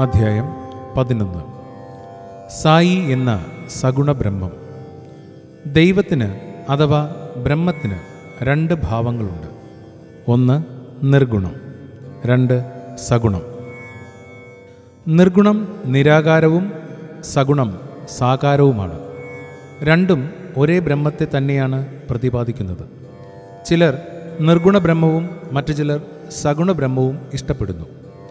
അധ്യായം പതിനൊന്ന് സായി എന്ന സഗുണ ബ്രഹ്മം ദൈവത്തിന് അഥവാ ബ്രഹ്മത്തിന് രണ്ട് ഭാവങ്ങളുണ്ട് ഒന്ന് നിർഗുണം രണ്ട് സഗുണം നിർഗുണം നിരാകാരവും സഗുണം സാകാരവുമാണ് രണ്ടും ഒരേ ബ്രഹ്മത്തെ തന്നെയാണ് പ്രതിപാദിക്കുന്നത് ചിലർ നിർഗുണ ബ്രഹ്മവും മറ്റു ചിലർ സഗുണ ബ്രഹ്മവും ഇഷ്ടപ്പെടുന്നു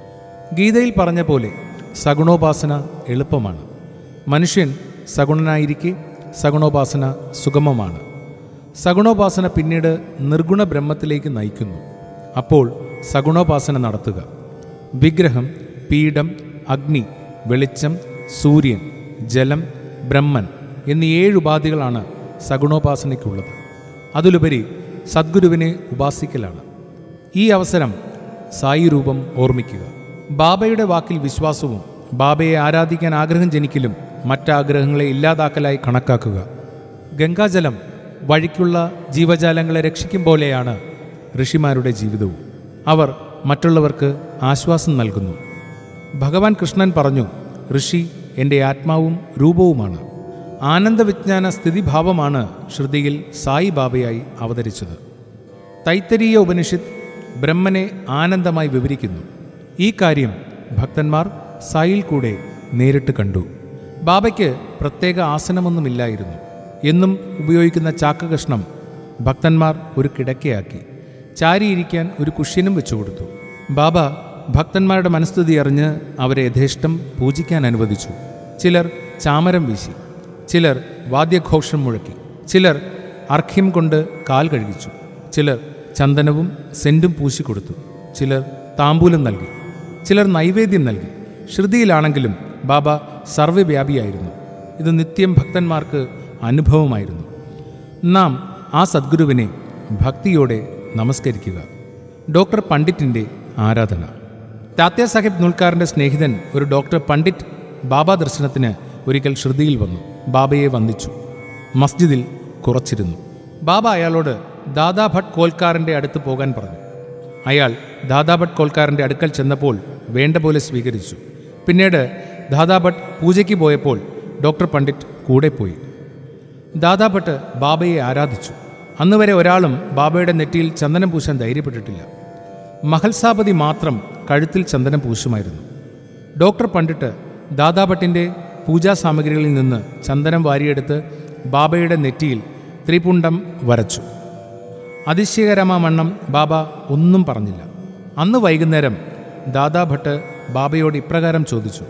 ഗീതയിൽ പറഞ്ഞ പോലെ സഗുണോപാസന എളുപ്പമാണ് മനുഷ്യൻ സഗുണനായിരിക്കെ സഗുണോപാസന സുഗമമാണ് സഗുണോപാസന പിന്നീട് നിർഗുണ ബ്രഹ്മത്തിലേക്ക് നയിക്കുന്നു അപ്പോൾ സഗുണോപാസന നടത്തുക വിഗ്രഹം പീഠം അഗ്നി വെളിച്ചം സൂര്യൻ ജലം ബ്രഹ്മൻ എന്നീ ഏഴ് ഉപാധികളാണ് സഗുണോപാസനയ്ക്കുള്ളത് അതിലുപരി സദ്ഗുരുവിനെ ഉപാസിക്കലാണ് ഈ അവസരം സായി രൂപം ഓർമ്മിക്കുക ബാബയുടെ വാക്കിൽ വിശ്വാസവും ബാബയെ ആരാധിക്കാൻ ആഗ്രഹം ജനിക്കലും മറ്റാഗ്രഹങ്ങളെ ഇല്ലാതാക്കലായി കണക്കാക്കുക ഗംഗാജലം വഴിക്കുള്ള ജീവജാലങ്ങളെ രക്ഷിക്കും പോലെയാണ് ഋഷിമാരുടെ ജീവിതവും അവർ മറ്റുള്ളവർക്ക് ആശ്വാസം നൽകുന്നു ഭഗവാൻ കൃഷ്ണൻ പറഞ്ഞു ഋഷി എൻ്റെ ആത്മാവും രൂപവുമാണ് ആനന്ദവിജ്ഞാന സ്ഥിതിഭാവമാണ് ശ്രുതിയിൽ സായി ബാബയായി അവതരിച്ചത് തൈത്തരീയ ഉപനിഷത്ത് ബ്രഹ്മനെ ആനന്ദമായി വിവരിക്കുന്നു ഈ കാര്യം ഭക്തന്മാർ സായിൽ കൂടെ നേരിട്ട് കണ്ടു ബാബയ്ക്ക് പ്രത്യേക ആസനമൊന്നുമില്ലായിരുന്നു എന്നും ഉപയോഗിക്കുന്ന ചാക്കകഷ്ണം ഭക്തന്മാർ ഒരു കിടക്കയാക്കി ചാരിയിരിക്കാൻ ഒരു കുഷ്യനും വെച്ചു കൊടുത്തു ബാബ ഭക്തന്മാരുടെ മനസ്തുതി അറിഞ്ഞ് അവരെ യഥേഷ്ടം പൂജിക്കാൻ അനുവദിച്ചു ചിലർ ചാമരം വീശി ചിലർ വാദ്യഘോഷം മുഴക്കി ചിലർ അർഘ്യം കൊണ്ട് കാൽ കഴുകിച്ചു ചിലർ ചന്ദനവും സെന്റും പൂശിക്കൊടുത്തു ചിലർ താമ്പൂലം നൽകി ചിലർ നൈവേദ്യം നൽകി ശ്രുതിയിലാണെങ്കിലും ബാബ സർവ്വവ്യാപിയായിരുന്നു ഇത് നിത്യം ഭക്തന്മാർക്ക് അനുഭവമായിരുന്നു നാം ആ സദ്ഗുരുവിനെ ഭക്തിയോടെ നമസ്കരിക്കുക ഡോക്ടർ പണ്ഡിറ്റിൻ്റെ ആരാധന താത്യ സാഹിബ് നുൽക്കാറിൻ്റെ സ്നേഹിതൻ ഒരു ഡോക്ടർ പണ്ഡിറ്റ് ബാബ ദർശനത്തിന് ഒരിക്കൽ ശ്രുതിയിൽ വന്നു ബാബയെ വന്ദിച്ചു മസ്ജിദിൽ കുറച്ചിരുന്നു ബാബ അയാളോട് ദാദാ ഭട്ട് കോൽക്കാറിൻ്റെ അടുത്ത് പോകാൻ പറഞ്ഞു അയാൾ ദാദാ ഭട്ട് കോൽക്കാറിൻ്റെ അടുക്കൽ ചെന്നപ്പോൾ വേണ്ട പോലെ സ്വീകരിച്ചു പിന്നീട് ദാദാ ഭട്ട് പൂജയ്ക്ക് പോയപ്പോൾ ഡോക്ടർ പണ്ഡിറ്റ് കൂടെ പോയി ദാദാ ഭട്ട് ബാബയെ ആരാധിച്ചു അന്ന് വരെ ഒരാളും ബാബയുടെ നെറ്റിയിൽ ചന്ദനം പൂശാൻ ധൈര്യപ്പെട്ടിട്ടില്ല മഹൽസാപതി മാത്രം കഴുത്തിൽ ചന്ദനം പൂശുമായിരുന്നു ഡോക്ടർ പണ്ഡിറ്റ് ദാദാ ഭട്ടിൻ്റെ പൂജാ സാമഗ്രികളിൽ നിന്ന് ചന്ദനം വാരിയെടുത്ത് ബാബയുടെ നെറ്റിയിൽ ത്രിപുണ്ടം വരച്ചു അതിശയകരമാവണ്ണം ബാബ ഒന്നും പറഞ്ഞില്ല അന്ന് വൈകുന്നേരം ദാദാ ഭട്ട് ബാബയോട് ഇപ്രകാരം ചോദിച്ചു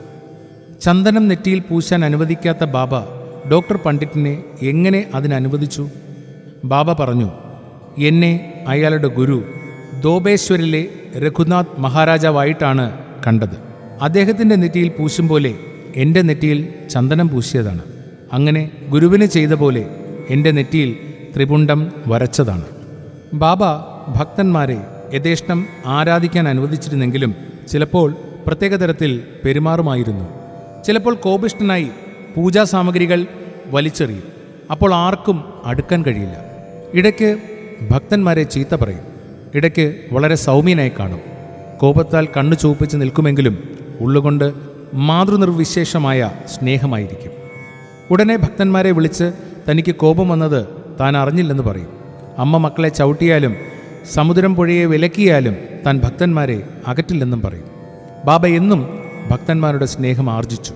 ചന്ദനം നെറ്റിയിൽ പൂശാൻ അനുവദിക്കാത്ത ബാബ ഡോക്ടർ പണ്ഡിറ്റിനെ എങ്ങനെ അതിനനുവദിച്ചു ബാബ പറഞ്ഞു എന്നെ അയാളുടെ ഗുരു ദോബേശ്വരിലെ രഘുനാഥ് മഹാരാജാവായിട്ടാണ് കണ്ടത് അദ്ദേഹത്തിൻ്റെ നെറ്റിയിൽ പൂശും പോലെ എൻ്റെ നെറ്റിയിൽ ചന്ദനം പൂശിയതാണ് അങ്ങനെ ഗുരുവിന് ചെയ്ത പോലെ എൻ്റെ നെറ്റിയിൽ ത്രിപുണ്ടം വരച്ചതാണ് ബാബ ഭക്തന്മാരെ യഥേഷ്ടം ആരാധിക്കാൻ അനുവദിച്ചിരുന്നെങ്കിലും ചിലപ്പോൾ പ്രത്യേക തരത്തിൽ പെരുമാറുമായിരുന്നു ചിലപ്പോൾ കോപിഷ്ഠനായി പൂജാ സാമഗ്രികൾ വലിച്ചെറിയും അപ്പോൾ ആർക്കും അടുക്കാൻ കഴിയില്ല ഇടയ്ക്ക് ഭക്തന്മാരെ ചീത്ത പറയും ഇടയ്ക്ക് വളരെ സൗമ്യനായി കാണും കോപത്താൽ കണ്ണു ചുവപ്പിച്ച് നിൽക്കുമെങ്കിലും ഉള്ളുകൊണ്ട് മാതൃനിർവിശേഷമായ സ്നേഹമായിരിക്കും ഉടനെ ഭക്തന്മാരെ വിളിച്ച് തനിക്ക് കോപം വന്നത് താൻ അറിഞ്ഞില്ലെന്ന് പറയും അമ്മ മക്കളെ ചവിട്ടിയാലും സമുദ്രം പുഴയെ വിലക്കിയാലും താൻ ഭക്തന്മാരെ അകറ്റില്ലെന്നും പറയും ബാബ എന്നും ഭക്തന്മാരുടെ സ്നേഹം ആർജിച്ചു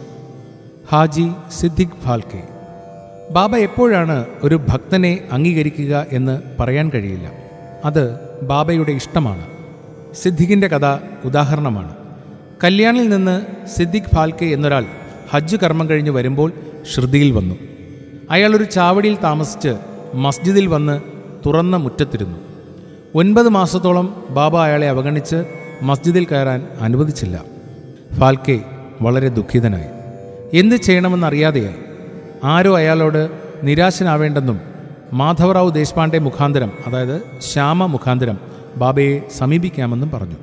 ഹാജി സിദ്ദിഖ് ഫാൽക്കെ ബാബ എപ്പോഴാണ് ഒരു ഭക്തനെ അംഗീകരിക്കുക എന്ന് പറയാൻ കഴിയില്ല അത് ബാബയുടെ ഇഷ്ടമാണ് സിദ്ദിഖിൻ്റെ കഥ ഉദാഹരണമാണ് കല്യാണിൽ നിന്ന് സിദ്ദിഖ് ഫാൽക്കെ എന്നൊരാൾ ഹജ്ജ് കർമ്മം കഴിഞ്ഞ് വരുമ്പോൾ ശ്രുതിയിൽ വന്നു അയാൾ ഒരു ചാവടിയിൽ താമസിച്ച് മസ്ജിദിൽ വന്ന് തുറന്ന മുറ്റത്തിരുന്നു ഒൻപത് മാസത്തോളം ബാബ അയാളെ അവഗണിച്ച് മസ്ജിദിൽ കയറാൻ അനുവദിച്ചില്ല ഫാൽക്കെ വളരെ ദുഃഖിതനായി എന്ത് ചെയ്യണമെന്നറിയാതെയായി ആരോ അയാളോട് നിരാശനാവേണ്ടെന്നും മാധവറാവു ദേശ്പാണ്ഡെ മുഖാന്തരം അതായത് ശ്യാമ മുഖാന്തരം ബാബയെ സമീപിക്കാമെന്നും പറഞ്ഞു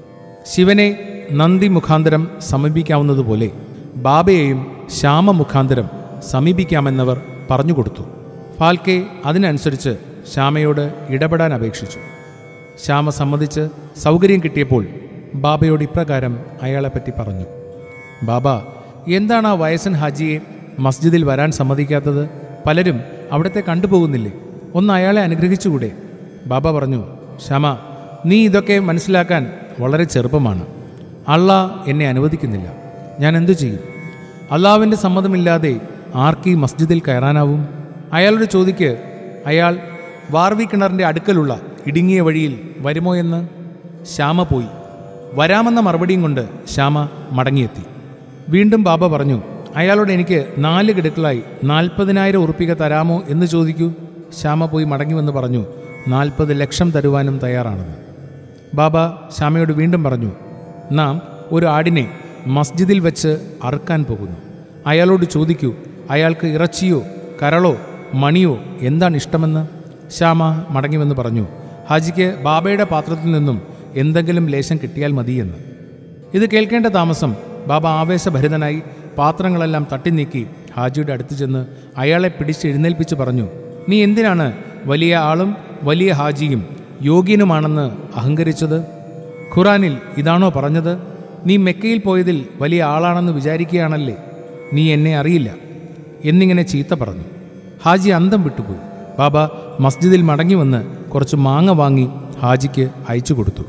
ശിവനെ നന്ദി മുഖാന്തരം സമീപിക്കാവുന്നതുപോലെ ബാബയെയും ശ്യാമ മുഖാന്തരം സമീപിക്കാമെന്നവർ പറഞ്ഞുകൊടുത്തു ഫാൽക്കെ അതിനനുസരിച്ച് ശ്യാമയോട് ഇടപെടാൻ അപേക്ഷിച്ചു ശ്യാമ സമ്മതിച്ച് സൗകര്യം കിട്ടിയപ്പോൾ ബാബയോട് ഇപ്രകാരം അയാളെപ്പറ്റി പറഞ്ഞു ബാബ എന്താണ് ആ വയസ്സൻ ഹാജിയെ മസ്ജിദിൽ വരാൻ സമ്മതിക്കാത്തത് പലരും അവിടത്തെ കണ്ടുപോകുന്നില്ലേ ഒന്ന് അയാളെ അനുഗ്രഹിച്ചുകൂടെ ബാബ പറഞ്ഞു ശ്യാമ നീ ഇതൊക്കെ മനസ്സിലാക്കാൻ വളരെ ചെറുപ്പമാണ് അള്ളാ എന്നെ അനുവദിക്കുന്നില്ല ഞാൻ എന്തു ചെയ്യും അള്ളാവിൻ്റെ സമ്മതമില്ലാതെ ആർക്കീ മസ്ജിദിൽ കയറാനാവും അയാളോട് ചോദിക്ക് അയാൾ വാർവി കിണറിൻ്റെ അടുക്കലുള്ള ഇടുങ്ങിയ വഴിയിൽ വരുമോ എന്ന് ശ്യാമ പോയി വരാമെന്ന മറുപടിയും കൊണ്ട് ശ്യാമ മടങ്ങിയെത്തി വീണ്ടും ബാബ പറഞ്ഞു അയാളോട് എനിക്ക് നാല് ഗഡുക്കളായി നാൽപ്പതിനായിരം ഉറുപ്പിക തരാമോ എന്ന് ചോദിക്കൂ ശ്യാമ പോയി മടങ്ങിവെന്ന് പറഞ്ഞു നാൽപ്പത് ലക്ഷം തരുവാനും തയ്യാറാണെന്ന് ബാബ ശ്യാമയോട് വീണ്ടും പറഞ്ഞു നാം ഒരു ആടിനെ മസ്ജിദിൽ വെച്ച് അറുക്കാൻ പോകുന്നു അയാളോട് ചോദിക്കൂ അയാൾക്ക് ഇറച്ചിയോ കരളോ മണിയോ എന്താണ് ഇഷ്ടമെന്ന് ശ്യാമ മടങ്ങിവെന്ന് പറഞ്ഞു ഹാജിക്ക് ബാബയുടെ പാത്രത്തിൽ നിന്നും എന്തെങ്കിലും ലേശം കിട്ടിയാൽ മതിയെന്ന് ഇത് കേൾക്കേണ്ട താമസം ബാബ ആവേശഭരിതനായി പാത്രങ്ങളെല്ലാം തട്ടി നീക്കി ഹാജിയുടെ അടുത്ത് ചെന്ന് അയാളെ പിടിച്ച് എഴുന്നേൽപ്പിച്ച് പറഞ്ഞു നീ എന്തിനാണ് വലിയ ആളും വലിയ ഹാജിയും യോഗ്യനുമാണെന്ന് അഹങ്കരിച്ചത് ഖുറാനിൽ ഇതാണോ പറഞ്ഞത് നീ മെക്കയിൽ പോയതിൽ വലിയ ആളാണെന്ന് വിചാരിക്കുകയാണല്ലേ നീ എന്നെ അറിയില്ല എന്നിങ്ങനെ ചീത്ത പറഞ്ഞു ഹാജി അന്തം വിട്ടുപോയി ബാബ മസ്ജിദിൽ മടങ്ങി വന്ന് കുറച്ച് മാങ്ങ വാങ്ങി ഹാജിക്ക് അയച്ചു കൊടുത്തു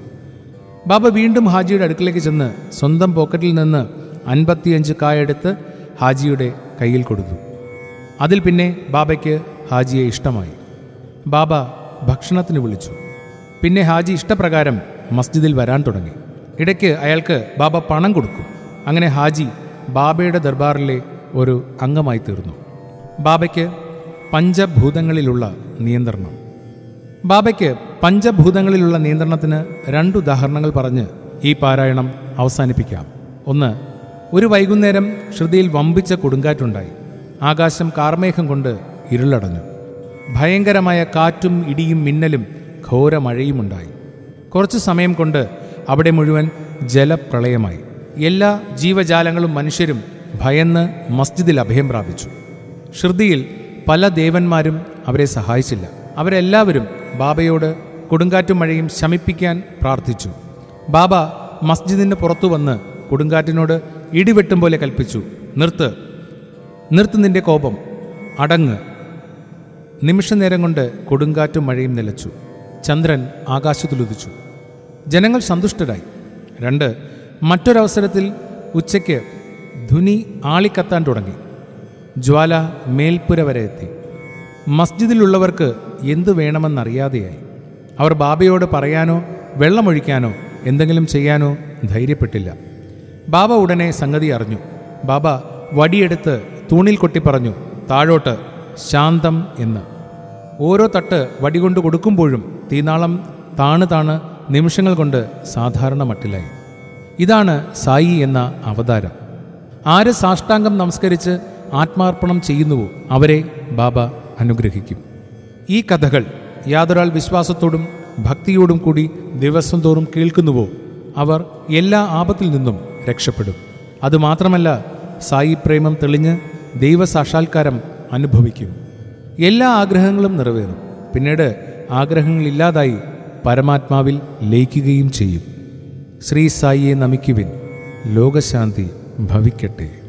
ബാബ വീണ്ടും ഹാജിയുടെ അടുക്കിലേക്ക് ചെന്ന് സ്വന്തം പോക്കറ്റിൽ നിന്ന് അൻപത്തിയഞ്ച് കായെടുത്ത് ഹാജിയുടെ കയ്യിൽ കൊടുത്തു അതിൽ പിന്നെ ബാബയ്ക്ക് ഹാജിയെ ഇഷ്ടമായി ബാബ ഭക്ഷണത്തിന് വിളിച്ചു പിന്നെ ഹാജി ഇഷ്ടപ്രകാരം മസ്ജിദിൽ വരാൻ തുടങ്ങി ഇടയ്ക്ക് അയാൾക്ക് ബാബ പണം കൊടുക്കും അങ്ങനെ ഹാജി ബാബയുടെ ദർബാറിലെ ഒരു അംഗമായി തീർന്നു ബാബയ്ക്ക് പഞ്ചഭൂതങ്ങളിലുള്ള നിയന്ത്രണം ബാബയ്ക്ക് പഞ്ചഭൂതങ്ങളിലുള്ള നിയന്ത്രണത്തിന് രണ്ട് ഉദാഹരണങ്ങൾ പറഞ്ഞ് ഈ പാരായണം അവസാനിപ്പിക്കാം ഒന്ന് ഒരു വൈകുന്നേരം ശ്രുതിയിൽ വമ്പിച്ച കൊടുങ്കാറ്റുണ്ടായി ആകാശം കാർമേഘം കൊണ്ട് ഇരുളടഞ്ഞു ഭയങ്കരമായ കാറ്റും ഇടിയും മിന്നലും ഘോര മഴയുമുണ്ടായി കുറച്ചു സമയം കൊണ്ട് അവിടെ മുഴുവൻ ജലപ്രളയമായി എല്ലാ ജീവജാലങ്ങളും മനുഷ്യരും ഭയന്ന് മസ്ജിദിൽ അഭയം പ്രാപിച്ചു ശ്രുതിയിൽ പല ദേവന്മാരും അവരെ സഹായിച്ചില്ല അവരെല്ലാവരും ബാബയോട് കൊടുങ്കാറ്റും മഴയും ശമിപ്പിക്കാൻ പ്രാർത്ഥിച്ചു ബാബ മസ്ജിദിന് പുറത്തു വന്ന് കൊടുങ്കാറ്റിനോട് ഇടിവെട്ടും പോലെ കൽപ്പിച്ചു നിർത്ത് നിർത്ത് നിന്റെ കോപം അടങ്ങ് നിമിഷനേരം കൊണ്ട് കൊടുങ്കാറ്റും മഴയും നിലച്ചു ചന്ദ്രൻ ആകാശത്തിലുദിച്ചു ജനങ്ങൾ സന്തുഷ്ടരായി രണ്ട് മറ്റൊരവസരത്തിൽ ഉച്ചയ്ക്ക് ധുനി ആളിക്കത്താൻ തുടങ്ങി ജ്വാല മേൽപ്പുര വരെ എത്തി മസ്ജിദിലുള്ളവർക്ക് എന്തു വേണമെന്നറിയാതെയായി അവർ ബാബയോട് പറയാനോ വെള്ളമൊഴിക്കാനോ എന്തെങ്കിലും ചെയ്യാനോ ധൈര്യപ്പെട്ടില്ല ബാബ ഉടനെ സംഗതി അറിഞ്ഞു ബാബ വടിയെടുത്ത് തൂണിൽ കൊട്ടി പറഞ്ഞു താഴോട്ട് ശാന്തം എന്ന് ഓരോ തട്ട് വടികൊണ്ട് കൊടുക്കുമ്പോഴും തീനാളം താണ് താണ് നിമിഷങ്ങൾ കൊണ്ട് സാധാരണ മട്ടിലായി ഇതാണ് സായി എന്ന അവതാരം ആര് സാഷ്ടാംഗം നമസ്കരിച്ച് ആത്മാർപ്പണം ചെയ്യുന്നുവോ അവരെ ബാബ അനുഗ്രഹിക്കും ഈ കഥകൾ യാതൊരാൾ വിശ്വാസത്തോടും ഭക്തിയോടും കൂടി ദിവസം തോറും കേൾക്കുന്നുവോ അവർ എല്ലാ ആപത്തിൽ നിന്നും രക്ഷപ്പെടും അതുമാത്രമല്ല സായി പ്രേമം തെളിഞ്ഞ് ദൈവസാക്ഷാത്കാരം അനുഭവിക്കും എല്ലാ ആഗ്രഹങ്ങളും നിറവേറും പിന്നീട് ആഗ്രഹങ്ങളില്ലാതായി പരമാത്മാവിൽ ലയിക്കുകയും ചെയ്യും ശ്രീ സായിയെ നമിക്കുവിൻ ലോകശാന്തി ഭവിക്കട്ടെ